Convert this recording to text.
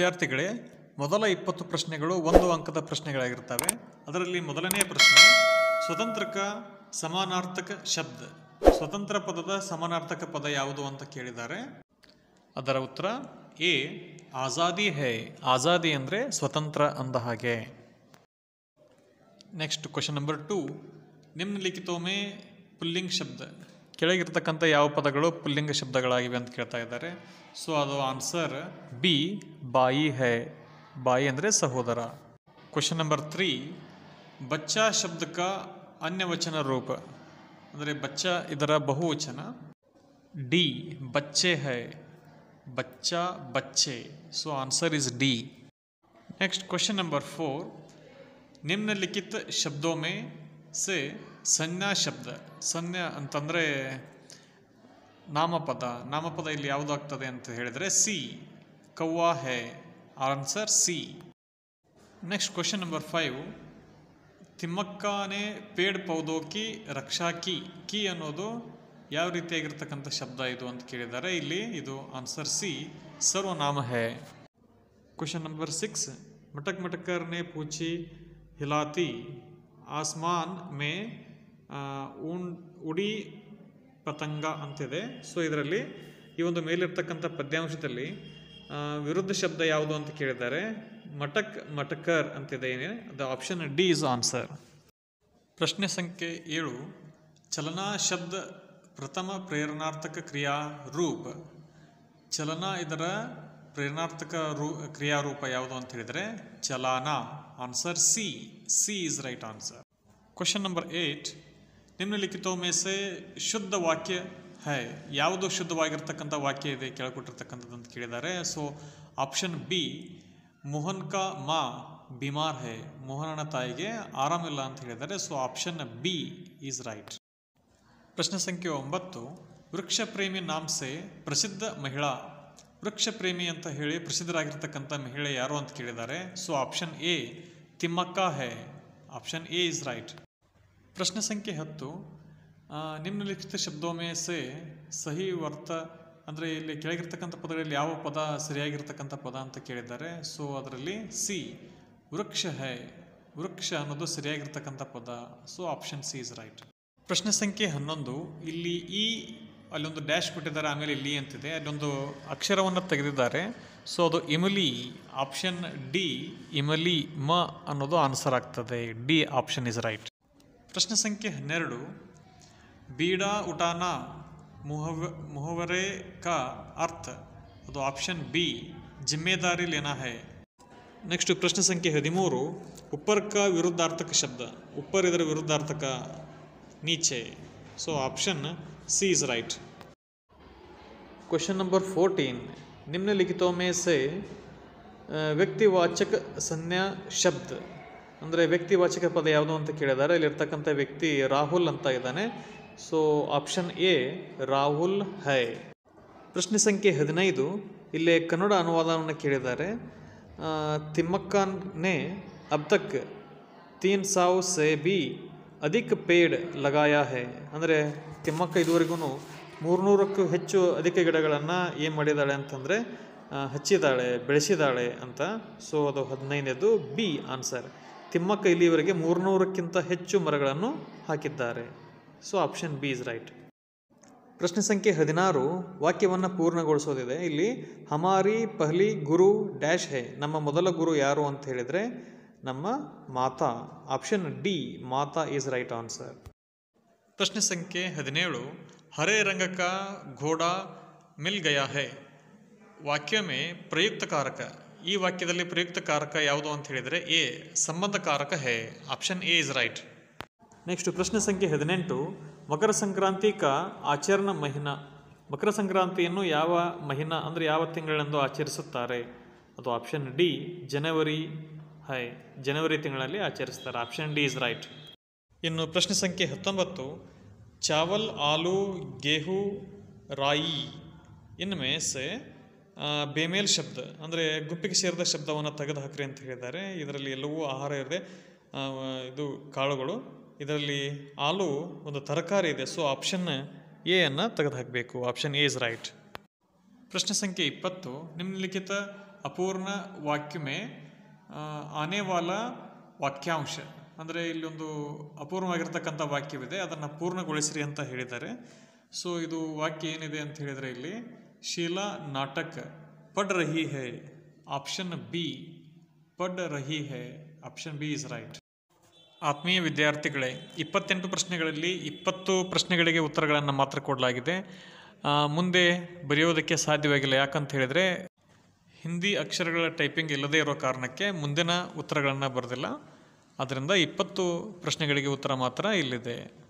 ವಿದ್ಯಾರ್ಥಿಗಳೇ ಮೊದಲ ಇಪ್ಪತ್ತು ಪ್ರಶ್ನೆಗಳು ಒಂದು ಅಂಕದ ಪ್ರಶ್ನೆಗಳಾಗಿರ್ತವೆ ಅದರಲ್ಲಿ ಮೊದಲನೆಯ ಪ್ರಶ್ನೆ ಸ್ವತಂತ್ರಕ ಸಮಾನಾರ್ಥಕ ಶಬ್ದ ಸ್ವತಂತ್ರ ಪದದ ಸಮಾನಾರ್ಥಕ ಪದ ಯಾವುದು ಅಂತ ಕೇಳಿದ್ದಾರೆ ಅದರ ಉತ್ತರ ಎ ಆಜಾದಿ ಹೇ ಆಜಾದಿ ಅಂದರೆ ಸ್ವತಂತ್ರ ಅಂದ ಹಾಗೆ ನೆಕ್ಸ್ಟ್ ಕ್ವಶನ್ ನಂಬರ್ ಟು ನಿಮ್ನಲಿಖಿತೋ ಮೇ ಪುಲ್ಲಿಂಗ್ ಶಬ್ದ ಕೆಳಗಿರ್ತಕ್ಕಂಥ ಯಾವ ಪದಗಳು ಪುಲ್ಲಿಂಗ ಶಬ್ದಗಳಾಗಿವೆ ಅಂತ ಕೇಳ್ತಾ ಇದ್ದಾರೆ ಸೊ ಅದು ಆನ್ಸರ್ ಬಿ ಬಾಯಿ ಹೇ ಬಾಯಿ ಅಂದರೆ ಸಹೋದರ ಕ್ವಶನ್ ನಂಬರ್ ತ್ರೀ ಬಚ್ಚಾ ಶಬ್ದಕ ಅನ್ಯವಚನ ರೂಪ ಅಂದರೆ ಬಚ್ಚಾ ಇದರ ಬಹುವಚನ ಡಿ ಬಚ್ಚೆ ಹೈ बच्चा बच्चे so answer is D next question number four निम्नलिखित शब्दों में से ಸಂಜ್ಞಾ ಶಬ್ದ ಸಂಜ್ಞಾ ಅಂತಂದರೆ ನಾಮಪದ ನಾಮಪದ ಇಲ್ಲಿ ಯಾವುದಾಗ್ತದೆ ಅಂತ ಹೇಳಿದರೆ ಸಿ ಕವ್ವಾ ಹೇ answer C next question number five ತಿಮ್ಮಕ್ಕನೇ ಪೇಡ್ ಪೌದೋ ಕಿ ರಕ್ಷಾ ಕಿ ಕಿ ಅನ್ನೋದು ಯಾವ ರೀತಿಯಾಗಿರ್ತಕ್ಕಂಥ ಶಬ್ದ ಇದು ಅಂತ ಕೇಳಿದ್ದಾರೆ ಇಲ್ಲಿ ಇದು ಆನ್ಸರ್ ಸಿ ಸರ್ವನಾಮ ಹೇ ಕ್ವಶನ್ ನಂಬರ್ ಸಿಕ್ಸ್ ಮಟಕ್ ಮಟಕರ್ನೆ ಪೂಚಿ ಹಿಲಾತಿ ಆಸ್ಮಾನ್ ಮೇ ಆ, ಉಣ್ ಉಡಿ ಪತಂಗ ಅಂತಿದೆ ಸೊ ಇದರಲ್ಲಿ ಈ ಒಂದು ಮೇಲಿರ್ತಕ್ಕಂಥ ಪದ್ಯಾಂಶದಲ್ಲಿ ಆ, ವಿರುದ್ಧ ಶಬ್ದ ಯಾವುದು ಅಂತ ಕೇಳಿದ್ದಾರೆ ಮಟಕ್ ಮಟಕರ್ ಅಂತಿದೆ the option D is answer ಪ್ರಶ್ನೆ ಸಂಖ್ಯೆ ಏಳು ಚಲನಾ ಶಬ್ದ ಪ್ರಥಮ ಪ್ರೇರಣಾರ್ಥಕ ಕ್ರಿಯಾ ರೂಪ ಚಲನ ಇದರ ಪ್ರೇರಣಾರ್ಥಕ ರೂ ಕ್ರಿಯಾರೂಪ ಯಾವುದು ಅಂತ ಹೇಳಿದರೆ ಚಲಾನ answer C C is right answer question number eight ನಿಮ್ನಲಿಖಿತೋ ಮೇ ಸೆ ಶುದ್ಧ ವಾಕ್ಯ ಹೈ ಯಾವುದು ಶುದ್ಧವಾಗಿರ್ತಕ್ಕಂಥ ವಾಕ್ಯ ಇದೆ ಕೇಳ್ಕೊಟ್ಟಿರ್ತಕ್ಕಂಥದ್ದು ಅಂತ ಕೇಳಿದ್ದಾರೆ ಸೊ ಆಪ್ಷನ್ ಬಿ ಮೋಹನ್ ಕಾ ಮಾ ಬಿಮಾರ್ ಹೈ ಮೋಹನನ ತಾಯಿಗೆ ಆರಾಮಿಲ್ಲ ಅಂತ ಹೇಳಿದ್ದಾರೆ so option B is right ಪ್ರಶ್ನೆ ಸಂಖ್ಯೆ ಒಂಬತ್ತು ವೃಕ್ಷ ಪ್ರೇಮಿ ನಾಮ್ಸೆ ಪ್ರಸಿದ್ಧ ಮಹಿಳಾ ವೃಕ್ಷ ಪ್ರೇಮಿ ಅಂತ ಹೇಳಿ ಪ್ರಸಿದ್ಧರಾಗಿರ್ತಕ್ಕಂಥ ಮಹಿಳೆ ಯಾರು ಅಂತ ಕೇಳಿದ್ದಾರೆ ಸೊ ಆಪ್ಷನ್ ಎ ತಿಮ್ಮಕ್ಕ ಹೇ ಆಪ್ಷನ್ ಎ ಇಸ್ ರೈಟ್ ಪ್ರಶ್ನೆ ಸಂಖ್ಯೆ ಹತ್ತು ಆ, ನಿಮ್ನಲಿಖಿತ ಶಬ್ದೋಮೆ ಸೆ ಸಹಿ ವರ್ತ ಅಂದರೆ ಇಲ್ಲಿ ಕೆಳಗಿರ್ತಕ್ಕಂಥ ಪದಗಳಲ್ಲಿ ಯಾವ ಪದ ಸರಿಯಾಗಿರ್ತಕ್ಕಂಥ ಪದ ಅಂತ ಕೇಳಿದ್ದಾರೆ ಸೊ ಅದರಲ್ಲಿ ಸಿ ವೃಕ್ಷ ಹೈ ವೃಕ್ಷ ಅನ್ನೋದು ಸರಿಯಾಗಿರ್ತಕ್ಕಂಥ ಪದ so option C is right ಪ್ರಶ್ನೆ ಸಂಖ್ಯೆ ಹನ್ನೊಂದು ಇಲ್ಲಿ ಈ ಅಲ್ಲೊಂದು ಡ್ಯಾಶ್ ಕೊಟ್ಟಿದ್ದಾರೆ ಆಮೇಲೆ ಇಲ್ಲಿ ಅಂತಿದೆ ಅಲ್ಲೊಂದು ಅಕ್ಷರವನ್ನು ತೆಗೆದಿದ್ದಾರೆ ಸೊ ಅದು ಇಮಲಿ ಆಪ್ಷನ್ ಡಿ ಇಮಲಿ ಮ ಅನ್ನೋದು ಆನ್ಸರ್ ಆಗ್ತದೆ ಡಿ ಆಪ್ಷನ್ ಇಸ್ ರೈಟ್ ಪ್ರಶ್ನೆ ಸಂಖ್ಯೆ ಹನ್ನೆರಡು ಬೀಡಾ ಉಟಾನ ಮುಹವ ಮುಹವರೆ ಕಾ ಅರ್ಥ ಅದು ಆಪ್ಷನ್ ಬಿ ಜಿಮ್ಮೆದಾರಿ ಲೇನಾ ಹೈ ನೆಕ್ಸ್ಟ್ ಪ್ರಶ್ನೆ ಸಂಖ್ಯೆ ಹದಿಮೂರು ಉಪ್ಪರ್ ಕ ವಿರುದ್ಧಾರ್ಥಕ ಶಬ್ದ ಉಪ್ಪರ್ ಇದರ ವಿರುದ್ಧಾರ್ಥಕ ನೀಚೆ so option C is right question number fourteen ನಿಮ್ನಲಿಖಿತೋ ಮೇ ಸೆ ಆ, ವ್ಯಕ್ತಿವಾಚಕ ಸಂಜ್ಞಾ ಶಬ್ದ ಅಂದರೆ ವ್ಯಕ್ತಿವಾಚಕ ಪದ ಯಾವುದು ಅಂತ ಕೇಳಿದ್ದಾರೆ ಇಲ್ಲಿರ್ತಕ್ಕಂಥ ವ್ಯಕ್ತಿ ರಾಹುಲ್ ಅಂತ ಇದ್ದಾನೆ ಸೊ ಆಪ್ಷನ್ ಎ ರಾಹುಲ್ ಹೈ ಪ್ರಶ್ನೆ ಸಂಖ್ಯೆ ಹದಿನೈದು ಇಲ್ಲೇ ಕನ್ನಡ ಅನುವಾದವನ್ನು ಕೇಳಿದ್ದಾರೆ ಆ, ತಿಮ್ಮಕ್ಕ ನೆ ಅಬ್ ತಕ್ ತೀನ್ ಸಾವ್ ಸೆ ಬಿ ಅಧಿಕ ಪೇಡ್ ಲಗಾಯ ಹೈ ಅಂದರೆ ತಿಮ್ಮಕ್ಕ ಇದುವರೆಗೂ ಮೂರ್ನೂರಕ್ಕೂ ಹೆಚ್ಚು ಅಧಿಕ ಗಿಡಗಳನ್ನು ಏನು ಮಾಡಿದ್ದಾಳೆ ಅಂತಂದರೆ ಆ, ಹಚ್ಚಿದ್ದಾಳೆ ಬೆಳೆಸಿದ್ದಾಳೆ ಅಂತ ಸೊ ಅದು ಹದಿನೈದನೇದು ಬಿ ಆನ್ಸರ್ ತಿಮ್ಮಕ್ಕ ಇಲ್ಲಿವರೆಗೆ ಮೂರ್ನೂರಕ್ಕಿಂತ ಹೆಚ್ಚು ಮರಗಳನ್ನು ಹಾಕಿದ್ದಾರೆ so option B is right ಪ್ರಶ್ನೆ ಸಂಖ್ಯೆ ಹದಿನಾರು ವಾಕ್ಯವನ್ನು ಪೂರ್ಣಗೊಳಿಸೋದಿದೆ ಇಲ್ಲಿ ಹಮಾರಿ ಪಹಲಿ ಗುರು ಡ್ಯಾಶ್ ಹೇ ನಮ್ಮ ಮೊದಲ ಗುರು ಯಾರು ಅಂತ ಹೇಳಿದರೆ ನಮ್ಮ ಮಾತಾ ಆಪ್ಷನ್ ಡಿ ಮಾತಾ ಈಸ್ ರೈಟ್ ಆನ್ಸರ್ ಪ್ರಶ್ನೆ ಸಂಖ್ಯೆ ಹದಿನೇಳು ಹರೇ ರಂಗ ಕಾ ಘೋಡಾ ಮಿಲ್ ಗಯಾ ಹೇ ವಾಕ್ಯ ಮೇ ಪ್ರಯುಕ್ತ ಕಾರಕ ಈ ವಾಕ್ಯದಲ್ಲಿ ಪ್ರಯುಕ್ತ ಕಾರಕ ಯಾವುದು ಅಂತ ಹೇಳಿದರೆ ಎ ಸಂಬಂಧ ಕಾರಕ ಹೇ option A is right next ಪ್ರಶ್ನೆ ಸಂಖ್ಯೆ ಹದಿನೆಂಟು ಮಕರ ಸಂಕ್ರಾಂತಿ ಕ ಆಚರಣ ಮಹಿನ ಮಕರ ಸಂಕ್ರಾಂತಿಯನ್ನು ಯಾವ ಮಹಿನ ಅಂದರೆ ಯಾವ ತಿಂಗಳಂದು ಆಚರಿಸುತ್ತಾರೆ ಅದು ಆಪ್ಷನ್ ಡಿ ಜನವರಿ ಹೈ ಜನವರಿ ತಿಂಗಳಲ್ಲಿ ಆಚರಿಸ್ತಾರೆ ಆಪ್ಷನ್ ಡಿ ಇಸ್ ರೈಟ್ ಇನ್ನು ಪ್ರಶ್ನೆ ಸಂಖ್ಯೆ ಹತ್ತೊಂಬತ್ತು ಚಾವಲ್ ಆಲೂ ಗೇಹು ರಾಯಿ ಇನ್ಮೆ ಸೆ ಆ, ಬೇಮೇಲ್ ಶಬ್ದ ಅಂದರೆ ಗುಂಪಿಗೆ ಸೇರಿದ ಶಬ್ದವನ್ನು ತೆಗೆದು ಹಾಕ್ರಿ ಅಂತ ಹೇಳಿದ್ದಾರೆ ಇದರಲ್ಲಿ ಎಲ್ಲವೂ ಆಹಾರ ಇದೆ ಆ, ಇದು ಕಾಳುಗಳು ಇದರಲ್ಲಿ ಆಲೂ ಒಂದು ತರಕಾರಿ ಇದೆ ಸೊ ಆಪ್ಷನ್ ಎ ಅನ್ನು ತೆಗೆದು ಹಾಕಬೇಕು ಆಪ್ಷನ್ ಎ ಇಸ್ ರೈಟ್ ಪ್ರಶ್ನೆ ಸಂಖ್ಯೆ ಇಪ್ಪತ್ತು ನಿಮ್ನಲಿಖಿತ ಅಪೂರ್ಣ ವಾಕ್ಯ ಮೇ ಆ, ಆನೆ ವಾಲ ವಾಕ್ಯಾಂಶ ಅಂದರೆ ಇಲ್ಲೊಂದು ಅಪೂರ್ಣವಾಗಿರ್ತಕ್ಕಂಥ ವಾಕ್ಯವಿದೆ ಅದನ್ನು ಪೂರ್ಣಗೊಳಿಸ್ರಿ ಅಂತ ಹೇಳಿದ್ದಾರೆ ಸೊ ಇದು ವಾಕ್ಯ ಏನಿದೆ ಅಂತ ಹೇಳಿದರೆ ಇಲ್ಲಿ ಶೀಲಾ ನಾಟಕ್ ಪಡ್ ರಹಿ ಹೈ ಆಪ್ಷನ್ ಬಿ ಪಡ್ ರಹಿ ಹೈ ಆಪ್ಷನ್ ಬಿ ಇಸ್ ರೈಟ್ ಆತ್ಮೀಯ ವಿದ್ಯಾರ್ಥಿಗಳೇ ಇಪ್ಪತ್ತೆಂಟು ಪ್ರಶ್ನೆಗಳಲ್ಲಿ ಇಪ್ಪತ್ತು ಪ್ರಶ್ನೆಗಳಿಗೆ ಉತ್ತರಗಳನ್ನು ಮಾತ್ರ ಕೊಡಲಾಗಿದೆ ಆ, ಮುಂದೆ ಬರೆಯೋದಕ್ಕೆ ಸಾಧ್ಯವಾಗಿಲ್ಲ ಯಾಕಂತ ಹೇಳಿದರೆ ಹಿಂದಿ ಅಕ್ಷರಗಳ ಟೈಪಿಂಗ್ ಇಲ್ಲದೇ ಇರೋ ಕಾರಣಕ್ಕೆ ಮುಂದಿನ ಉತ್ತರಗಳನ್ನು ಬರೆದಿಲ್ಲ ಅದರಿಂದ ಇಪ್ಪತ್ತು ಪ್ರಶ್ನೆಗಳಿಗೆ ಉತ್ತರ ಮಾತ್ರ ಇಲ್ಲಿದೆ